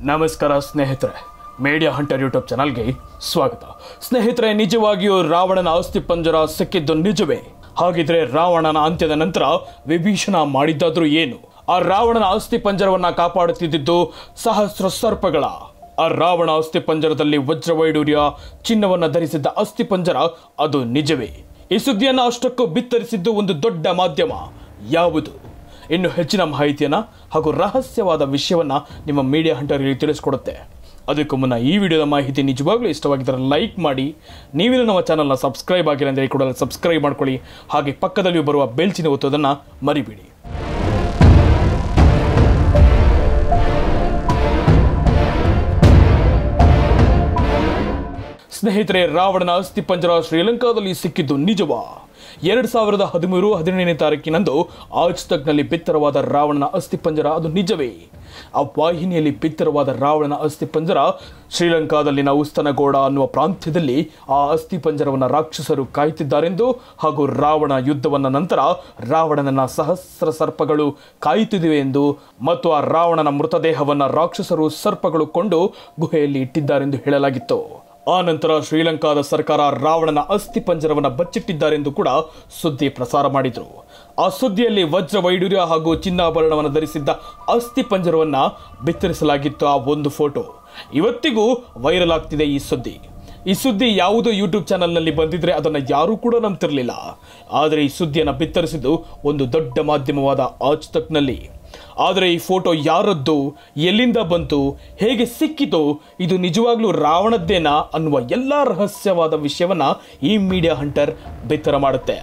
ನಮಸ್ಕಾರ ಸ್ನೇಹಿತರೆ media hunter YouTube ಚಾನಲ್ಗೆ ಸ್ವಾಗತ ಸ್ನೇಹಿತರೆ ನಿಜವಾಗಿಯೂ ರಾವಣನ ಅಸ್ಥಿ ಪಂಜರ ಸಿಕ್ಕಿದ್ದು ನಿಜವೇ ಹಾಗಿದ್ರೆ ರಾವಣನ ಅಂತ್ಯದ ನಂತರ ವಿಭೀಷಣ ಮಾಡಿದ್ದಾದ್ರೂ ಏನು ಆ ರಾವಣನ ಅಸ್ಥಿ ಪಂಜರವನ್ನ ಕಾಪಾಡುತ್ತಿದ್ದು ಸಹಸ್ರ ಸರ್ಪಗಳ ಆ ರಾವಣ ಅಸ್ಥಿ ಪಂಜರದಲ್ಲಿ ವಜ್ರವೈಡೂರ್ಯ ಚಿನ್ನವನ್ನ ಧರಿಸಿದ್ದ ಅಸ್ಥಿ ಪಂಜರ ಅದು ನಿಜವೇ ಈ ಸುದ್ದಿಯನ್ನು ಅಷ್ಟಕ್ಕೂ ಬಿತ್ತರಿಸಿದ್ದು ಒಂದು ದೊಡ್ಡ ಮಾಧ್ಯಮ ಯಾವುದು ಇನ್ನು ಹೆಚ್ಚಿನ ಮಾಹಿತಿಯನ್ನು ಹಾಗೂ ರಹಸ್ಯವಾದ ವಿಷಯವನ್ನ ನಿಮ್ಮ ಮೀಡಿಯಾ ಹಂಟರ್ಗೆ ತಿಳಿಸ್ಕೊಡುತ್ತೆ ಅದಕ್ಕೂ ಮುನ್ನ ಈ ವಿಡಿಯೋದ ಮಾಹಿತಿ ನಿಜವಾಗ್ಲೂ ಇಷ್ಟವಾಗಿದ್ದರೆ ಲೈಕ್ ಮಾಡಿ ನೀವಿನ್ನು ನಮ್ಮ ಚಾನಲ್ನ ಸಬ್ಸ್ಕ್ರೈಬ್ ಆಗಿಲ್ಲ ಅಂದರೆ ಕೂಡ ಸಬ್ಸ್ಕ್ರೈಬ್ ಮಾಡ್ಕೊಳ್ಳಿ ಹಾಗೆ ಪಕ್ಕದಲ್ಲಿ ಬರುವ ಬೆಲ್ಚಿನ ಒತ್ತೋದನ್ನು ಮರಿಬೇಡಿ ಸ್ನೇಹಿತರೆ ರಾವಣನ ಅಸ್ಥಿ ಪಂಜರ ಶ್ರೀಲಂಕಾದಲ್ಲಿ ಸಿಕ್ಕಿದ್ದು ನಿಜವಾ ಎರಡ್ ಸಾವಿರದ ಹದಿಮೂರು ಹದಿನೇಳನೇ ತಾರೀಕಿನಂದು ಆಜ್ ತಕ್ನಲ್ಲಿ ಬಿತ್ತರವಾದ ರಾವಣನ ಅಸ್ಥಿ ಪಂಜರ ಅದು ನಿಜವೇ ಆ ವಾಹಿನಿಯಲ್ಲಿ ಬಿತ್ತರವಾದ ರಾವಣನ ಅಸ್ಥಿ ಪಂಜರ ಶ್ರೀಲಂಕಾದಲ್ಲಿನ ಉಸ್ತನಗೌಡ ಅನ್ನುವ ಪ್ರಾಂತ್ಯದಲ್ಲಿ ಆ ಅಸ್ಥಿ ಪಂಜರವನ್ನು ರಾಕ್ಷಸರು ಕಾಯುತ್ತಿದ್ದಾರೆಂದು ಹಾಗೂ ರಾವಣ ಯುದ್ಧವನ್ನ ನಂತರ ರಾವಣನನ್ನ ಸಹಸ್ರ ಸರ್ಪಗಳು ಕಾಯುತ್ತಿವೆ ಎಂದು ಮತ್ತು ಆ ರಾವಣನ ಮೃತದೇಹವನ್ನ ರಾಕ್ಷಸರು ಸರ್ಪಗಳು ಕೊಂಡು ಗುಹೆಯಲ್ಲಿ ಇಟ್ಟಿದ್ದಾರೆಂದು ಹೇಳಲಾಗಿತ್ತು ಆ ನಂತರ ಶ್ರೀಲಂಕಾದ ಸರ್ಕಾರ ರಾವಣನ ಅಸ್ಥಿ ಪಂಜರವನ್ನ ಬಚ್ಚಿಟ್ಟಿದ್ದಾರೆಂದು ಕೂಡ ಸುದ್ದಿ ಪ್ರಸಾರ ಮಾಡಿದ್ರು ಆ ಸುದ್ದಿಯಲ್ಲಿ ವಜ್ರ ವೈಡೂರ್ಯ ಹಾಗೂ ಚಿನ್ನಾಭರಣವನ್ನು ಧರಿಸಿದ್ದ ಅಸ್ಥಿ ಪಂಜರವನ್ನ ಬಿತ್ತರಿಸಲಾಗಿತ್ತು ಆ ಒಂದು ಫೋಟೋ ಇವತ್ತಿಗೂ ವೈರಲ್ ಆಗ್ತಿದೆ ಈ ಸುದ್ದಿ ಈ ಸುದ್ದಿ ಯಾವುದೋ ಯೂಟ್ಯೂಬ್ ಚಾನಲ್ನಲ್ಲಿ ಬಂದಿದ್ರೆ ಅದನ್ನು ಯಾರೂ ಕೂಡ ನಂಬ್ತಿರ್ಲಿಲ್ಲ ಆದರೆ ಈ ಸುದ್ದಿಯನ್ನು ಬಿತ್ತರಿಸಿದ್ದು ಒಂದು ದೊಡ್ಡ ಮಾಧ್ಯಮವಾದ ಆಜ್ ತಕ್ನಲ್ಲಿ ಆದರೆ ಈ ಫೋಟೋ ಯಾರದ್ದು ಎಲ್ಲಿಂದ ಬಂತು ಹೇಗೆ ಸಿಕ್ಕಿತು ಇದು ನಿಜವಾಗ್ಲೂ ರಾವಣದ್ದೇನಾ ಅನ್ನುವ ಎಲ್ಲ ರಹಸ್ಯವಾದ ವಿಷಯವನ್ನ ಈ ಮೀಡಿಯಾ ಹಂಟರ್ ಬಿತ್ತರ ಮಾಡುತ್ತೆ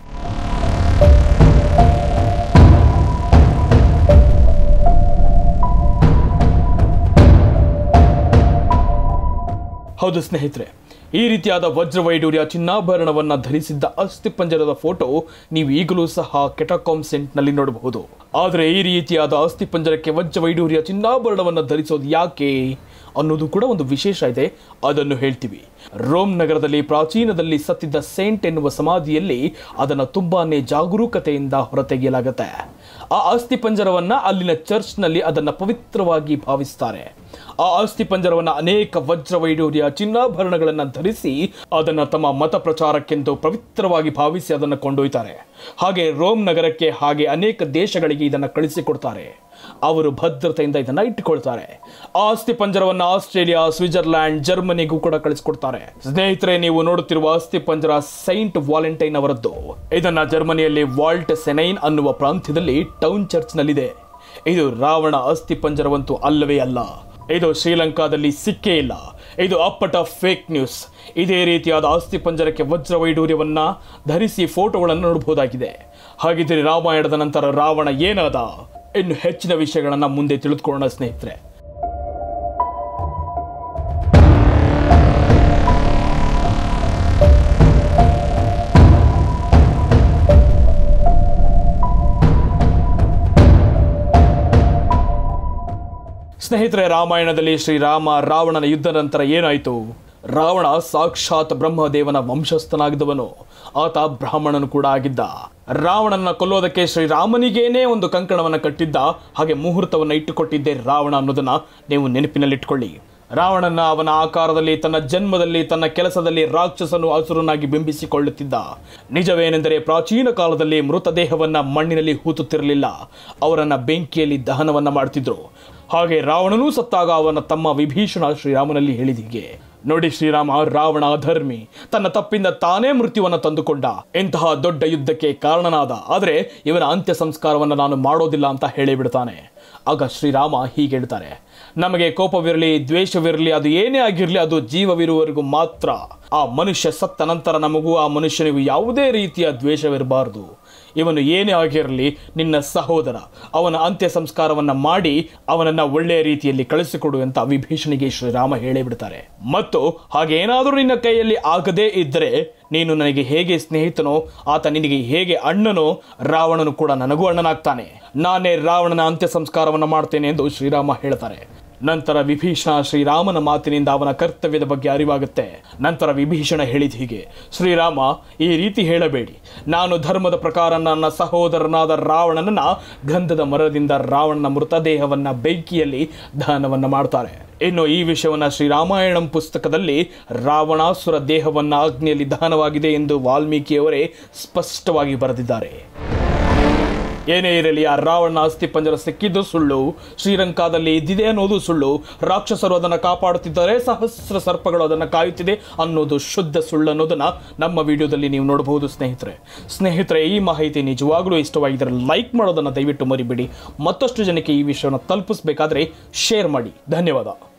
ಹೌದು ಸ್ನೇಹಿತರೆ ಈ ರೀತಿಯಾದ ವಜ್ರವೈಡೂರ್ಯ ಚಿನ್ನಾಭರಣವನ್ನ ಧರಿಸಿದ್ದ ಅಸ್ಥಿಪಂಜರದ ಫೋಟೋ ನೀವು ಈಗಲೂ ಸಹ ಕೆಟಾಕಾಮ್ ಸೆಂಟ್ನಲ್ಲಿ ನೋಡಬಹುದು ಆದರೆ ಈ ರೀತಿಯಾದ ಅಸ್ಥಿಪಂಜರಕ್ಕೆ ವಜ್ರವೈಡೂರ್ಯ ಚಿನ್ನಾಭರಣವನ್ನ ಧರಿಸೋದು ಯಾಕೆ ಅನ್ನೋದು ಕೂಡ ಒಂದು ವಿಶೇಷ ಇದೆ ಅದನ್ನು ಹೇಳ್ತೀವಿ ರೋಮ್ ನಗರದಲ್ಲಿ ಪ್ರಾಚೀನದಲ್ಲಿ ಸತ್ತಿದ್ದ ಸೇಂಟ್ ಎನ್ನುವ ಸಮಾಧಿಯಲ್ಲಿ ಅದನ್ನು ತುಂಬಾನೇ ಜಾಗರೂಕತೆಯಿಂದ ಹೊರತೆಗೆಯಲಾಗುತ್ತೆ ಆ ಅಸ್ಥಿ ಪಂಜರವನ್ನ ಅಲ್ಲಿನ ಚರ್ಚ್ನಲ್ಲಿ ಅದನ್ನ ಪವಿತ್ರವಾಗಿ ಭಾವಿಸ್ತಾರೆ ಆ ಅಸ್ಥಿ ಪಂಜರವನ್ನ ಅನೇಕ ವಜ್ರ ವೈಡೂರ್ಯ ಚಿನ್ನಾಭರಣಗಳನ್ನ ಧರಿಸಿ ಅದನ್ನ ತಮ್ಮ ಮತ ಪ್ರಚಾರಕ್ಕೆಂದು ಪವಿತ್ರವಾಗಿ ಭಾವಿಸಿ ಅದನ್ನು ಕೊಂಡೊಯ್ತಾರೆ ಹಾಗೆ ರೋಮ್ ನಗರಕ್ಕೆ ಹಾಗೆ ಅನೇಕ ದೇಶಗಳಿಗೆ ಇದನ್ನ ಕಳಿಸಿಕೊಡ್ತಾರೆ ಅವರು ಭದ್ರತೆಯಿಂದ ಇದನ್ನ ಇಟ್ಟುಕೊಳ್ತಾರೆ ಆ ಅಸ್ಥಿ ಪಂಜರವನ್ನ ಆಸ್ಟ್ರೇಲಿಯಾ ಸ್ವಿಟ್ಜರ್ಲ್ಯಾಂಡ್ ಜರ್ಮನಿಗೂ ಕೂಡ ಕಳಿಸಿಕೊಡ್ತಾರೆ ಸ್ನೇಹಿತರೆ ನೀವು ನೋಡುತ್ತಿರುವ ಅಸ್ಥಿ ಪಂಜರ ಸೈಂಟ್ ವಾಲೆಂಟೈನ್ ಅವರದ್ದು ಇದನ್ನ ಜರ್ಮನಿಯಲ್ಲಿ ವಾಲ್ಟ್ ಸೆನೈನ್ ಅನ್ನುವ ಪ್ರಾಂತ್ಯದಲ್ಲಿ ಟೌನ್ ಚರ್ಚ್ನಲ್ಲಿದೆ ಇದು ರಾವಣ ಅಸ್ಥಿ ಪಂಜರವಂತೂ ಅಲ್ಲವೇ ಅಲ್ಲ ಇದು ಶ್ರೀಲಂಕಾದಲ್ಲಿ ಸಿಕ್ಕೇ ಇಲ್ಲ ಇದು ಅಪ್ಪಟ ಫೇಕ್ ನ್ಯೂಸ್ ಇದೇ ರೀತಿಯಾದ ಅಸ್ಥಿ ಪಂಜರಕ್ಕೆ ವಜ್ರ ವೈಡೂರ್ಯವನ್ನ ಧರಿಸಿ ಫೋಟೋಗಳನ್ನು ನೋಡಬಹುದಾಗಿದೆ ಹಾಗಿದ್ರೆ ರಾಮಾಯಣದ ನಂತರ ರಾವಣ ಏನಾದ ಇನ್ನು ಹೆಚ್ಚಿನ ವಿಷಯಗಳನ್ನ ಮುಂದೆ ತಿಳಿದುಕೊಳ್ಳೋಣ ಸ್ನೇಹಿತರೆ ಸ್ನೇಹಿತರೆ ರಾಮಾಯಣದಲ್ಲಿ ಶ್ರೀರಾಮ ರಾವಣನ ಯುದ್ಧ ನಂತರ ಏನಾಯಿತು ರಾವಣ ಸಾಕ್ಷಾತ್ ಬ್ರಹ್ಮದೇವನ ವಂಶಸ್ಥನಾಗಿದ್ದವನು ಆತ ಬ್ರಾಹ್ಮಣನು ಕೂಡ ಆಗಿದ್ದ ರಾವಣನ ಕೊಲ್ಲೋದಕ್ಕೆ ಶ್ರೀರಾಮನಿಗೇನೇ ಒಂದು ಕಂಕಣವನ್ನು ಕಟ್ಟಿದ್ದ ಹಾಗೆ ಮುಹೂರ್ತವನ್ನು ಇಟ್ಟುಕೊಟ್ಟಿದ್ದೆ ರಾವಣ ಅನ್ನೋದನ್ನ ನೀವು ನೆನಪಿನಲ್ಲಿಟ್ಕೊಳ್ಳಿ ರಾವಣನ ಅವನ ಆಕಾರದಲ್ಲಿ ತನ್ನ ಜನ್ಮದಲ್ಲಿ ತನ್ನ ಕೆಲಸದಲ್ಲಿ ರಾಕ್ಷಸನು ಅಸುರನಾಗಿ ಬಿಂಬಿಸಿಕೊಳ್ಳುತ್ತಿದ್ದ ನಿಜವೇನೆಂದರೆ ಪ್ರಾಚೀನ ಕಾಲದಲ್ಲಿ ಮೃತದೇಹವನ್ನ ಮಣ್ಣಿನಲ್ಲಿ ಹೂತುತ್ತಿರಲಿಲ್ಲ ಅವರನ್ನ ಬೆಂಕಿಯಲ್ಲಿ ದಹನವನ್ನ ಮಾಡ್ತಿದ್ರು ಹಾಗೆ ರಾವಣನೂ ಸತ್ತಾಗ ಅವನ ತಮ್ಮ ವಿಭೀಷಣ ಶ್ರೀರಾಮನಲ್ಲಿ ಹೇಳಿದ ಹೀಗೆ ನೋಡಿ ಶ್ರೀರಾಮ ರಾವಣ ಅಧರ್ಮಿ ತನ್ನ ತಪ್ಪಿಂದ ತಾನೇ ಮೃತ್ಯುವನ್ನು ತಂದುಕೊಂಡ ಇಂತಹ ದೊಡ್ಡ ಯುದ್ಧಕ್ಕೆ ಕಾರಣನಾದ ಆದರೆ ಇವನ ಅಂತ್ಯ ಸಂಸ್ಕಾರವನ್ನು ನಾನು ಮಾಡೋದಿಲ್ಲ ಅಂತ ಹೇಳಿಬಿಡ್ತಾನೆ ಆಗ ಶ್ರೀರಾಮ ಹೀಗೆ ಹೇಳ್ತಾರೆ ನಮಗೆ ಕೋಪವಿರಲಿ ದ್ವೇಷವಿರಲಿ ಅದು ಏನೇ ಆಗಿರಲಿ ಅದು ಜೀವವಿರುವವರೆಗೂ ಮಾತ್ರ ಆ ಮನುಷ್ಯ ಸತ್ತ ನಂತರ ನಮಗೂ ಆ ಮನುಷ್ಯನಿಗೂ ಯಾವುದೇ ರೀತಿಯ ದ್ವೇಷವಿರಬಾರದು ಇವನು ಏನೇ ಆಗಿರಲಿ ನಿನ್ನ ಸಹೋದರ ಅವನ ಅಂತ್ಯ ಸಂಸ್ಕಾರವನ್ನ ಮಾಡಿ ಅವನನ್ನ ಒಳ್ಳೆಯ ರೀತಿಯಲ್ಲಿ ಕಳಿಸಿಕೊಡು ಅಂತ ವಿಭೀಷಣಿಗೆ ಶ್ರೀರಾಮ ಹೇಳಿಬಿಡ್ತಾರೆ ಮತ್ತು ಹಾಗೆ ಏನಾದರೂ ನಿನ್ನ ಕೈಯಲ್ಲಿ ಆಗದೇ ಇದ್ದರೆ ನೀನು ನನಗೆ ಹೇಗೆ ಸ್ನೇಹಿತನೋ ಆತ ನಿನಗೆ ಹೇಗೆ ಅಣ್ಣನೋ ರಾವಣನು ಕೂಡ ನನಗೂ ಅಣ್ಣನಾಗ್ತಾನೆ ನಾನೇ ರಾವಣನ ಅಂತ್ಯ ಸಂಸ್ಕಾರವನ್ನು ಮಾಡ್ತೇನೆ ಎಂದು ಶ್ರೀರಾಮ ಹೇಳ್ತಾರೆ ನಂತರ ವಿಭೀಷಣ ಶ್ರೀರಾಮನ ಮಾತಿನಿಂದ ಅವನ ಕರ್ತವ್ಯದ ಬಗ್ಗೆ ಅರಿವಾಗುತ್ತೆ ನಂತರ ವಿಭೀಷಣ ಹೇಳಿದ ಹೀಗೆ ಶ್ರೀರಾಮ ಈ ರೀತಿ ಹೇಳಬೇಡಿ ನಾನು ಧರ್ಮದ ಪ್ರಕಾರ ನನ್ನ ಸಹೋದರನಾದ ರಾವಣನನ್ನ ಗಂಧದ ಮರದಿಂದ ರಾವಣನ ಮೃತದೇಹವನ್ನ ಬೆಂಕಿಯಲ್ಲಿ ದಹನವನ್ನ ಮಾಡ್ತಾರೆ ಇನ್ನು ಈ ವಿಷಯವನ್ನ ಶ್ರೀರಾಮಾಯಣಂ ಪುಸ್ತಕದಲ್ಲಿ ರಾವಣಾಸುರ ದೇಹವನ್ನ ಅಗ್ನಿಯಲ್ಲಿ ದಹನವಾಗಿದೆ ಎಂದು ವಾಲ್ಮೀಕಿಯವರೇ ಸ್ಪಷ್ಟವಾಗಿ ಬರೆದಿದ್ದಾರೆ ಏನೇ ಇರಲಿ ಆ ರಾವಣ ಅಸ್ಥಿಪಂಜರ ಸಿಕ್ಕಿದ್ದು ಸುಳ್ಳು ಶ್ರೀಲಂಕಾದಲ್ಲಿ ಇದ್ದಿದೆ ಅನ್ನೋದು ಸುಳ್ಳು ರಾಕ್ಷಸರು ಅದನ್ನು ಕಾಪಾಡುತ್ತಿದ್ದಾರೆ ಸಹಸ್ರ ಸರ್ಪಗಳು ಅದನ್ನು ಕಾಯುತ್ತಿದೆ ಅನ್ನೋದು ಶುದ್ಧ ಸುಳ್ಳು ಅನ್ನೋದನ್ನ ನಮ್ಮ ವಿಡಿಯೋದಲ್ಲಿ ನೀವು ನೋಡಬಹುದು ಸ್ನೇಹಿತರೆ ಸ್ನೇಹಿತರೆ ಈ ಮಾಹಿತಿ ನಿಜವಾಗ್ಲೂ ಇಷ್ಟವಾಗಿದ್ದರೆ ಲೈಕ್ ಮಾಡೋದನ್ನು ದಯವಿಟ್ಟು ಮರಿಬೇಡಿ ಮತ್ತಷ್ಟು ಜನಕ್ಕೆ ಈ ವಿಷಯವನ್ನು ತಲುಪಿಸಬೇಕಾದ್ರೆ ಶೇರ್ ಮಾಡಿ ಧನ್ಯವಾದ